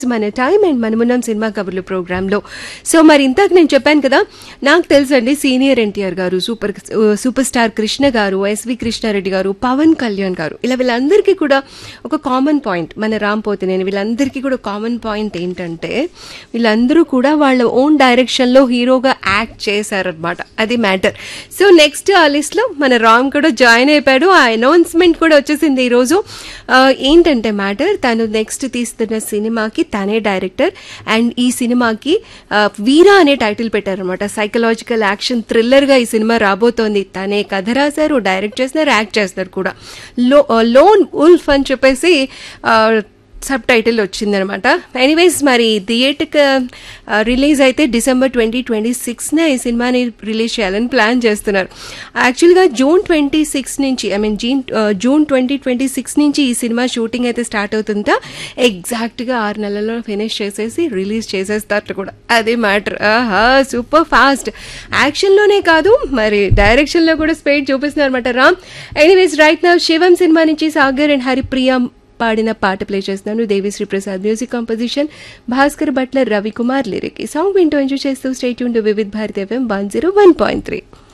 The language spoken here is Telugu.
మన టైం అండ్ మనమున్నాం సినిమా కబుర్లు ప్రోగ్రాంలో సో మరి ఇంతకు నేను చెప్పాను కదా నాకు తెలుసండి సీనియర్ ఎన్టీఆర్ గారు సూపర్ సూపర్ స్టార్ కృష్ణ గారు ఎస్వి కృష్ణారెడ్డి గారు పవన్ కళ్యాణ్ గారు ఇలా వీళ్ళందరికీ కూడా ఒక కామన్ పాయింట్ మన రామ్ పోతినేని వీళ్ళందరికీ కూడా కామన్ పాయింట్ ఏంటంటే వీళ్ళందరూ కూడా వాళ్ళ ఓన్ డైరెక్షన్లో హీరోగా యాక్ట్ చేశారనమాట అది మ్యాటర్ సో నెక్స్ట్ ఆ లిస్ట్లో మన రామ్ కూడా జాయిన్ అయిపోయాడు ఆ అనౌన్స్మెంట్ కూడా వచ్చేసింది ఈరోజు ఆ, ఏంటంటే మ్యాటర్ తను నెక్స్ట్ తీస్తున్న సినిమాకి తనే డైరెక్టర్ అండ్ ఈ సినిమాకి ఆ, వీరా అనే టైటిల్ పెట్టారనమాట సైకలాజికల్ యాక్షన్ థ్రిల్లర్గా ఈ సినిమా రాబోతోంది తనే కథ రాశారు డైరెక్ట్ చేస్తున్నారు యాక్ట్ చేస్తున్నారు కూడా లో లోన్ ఉల్ఫ్ అని చెప్పేసి ఆ, సబ్ టైటిల్ వచ్చిందనమాట ఎనీవేస్ మరి థియేటర్ రిలీజ్ అయితే డిసెంబర్ ట్వంటీ ట్వంటీ సిక్స్న ఈ సినిమాని రిలీజ్ చేయాలని ప్లాన్ చేస్తున్నారు యాక్చువల్గా జూన్ ట్వంటీ సిక్స్ నుంచి I mean June June twenty twenty six నుంచి ఈ సినిమా షూటింగ్ అయితే స్టార్ట్ అవుతుందా ఎగ్జాక్ట్గా ఆరు నెలల్లో ఫినిష్ చేసేసి రిలీజ్ చేసేస్తారు కూడా అదే మ్యాటర్ ఆహా సూపర్ ఫాస్ట్ యాక్షన్లోనే కాదు మరి డైరెక్షన్లో కూడా స్పీడ్ చూపిస్తున్నారు అనమాట రామ్ ఎనీవేస్ రైట్ నా శివం సినిమా నుంచి సాగర్ అండ్ హరిప్రియ పాడిన పాట ప్లే చేస్తున్నాను Devi Sri Prasad music composition Bhaskarabhatla Ravikumar lyric ఈ సాంగ్ వింటూ ఎంజాయ్ చేస్తూ స్టేట్ యూన్ to Vividh Bharat FM one zero one point three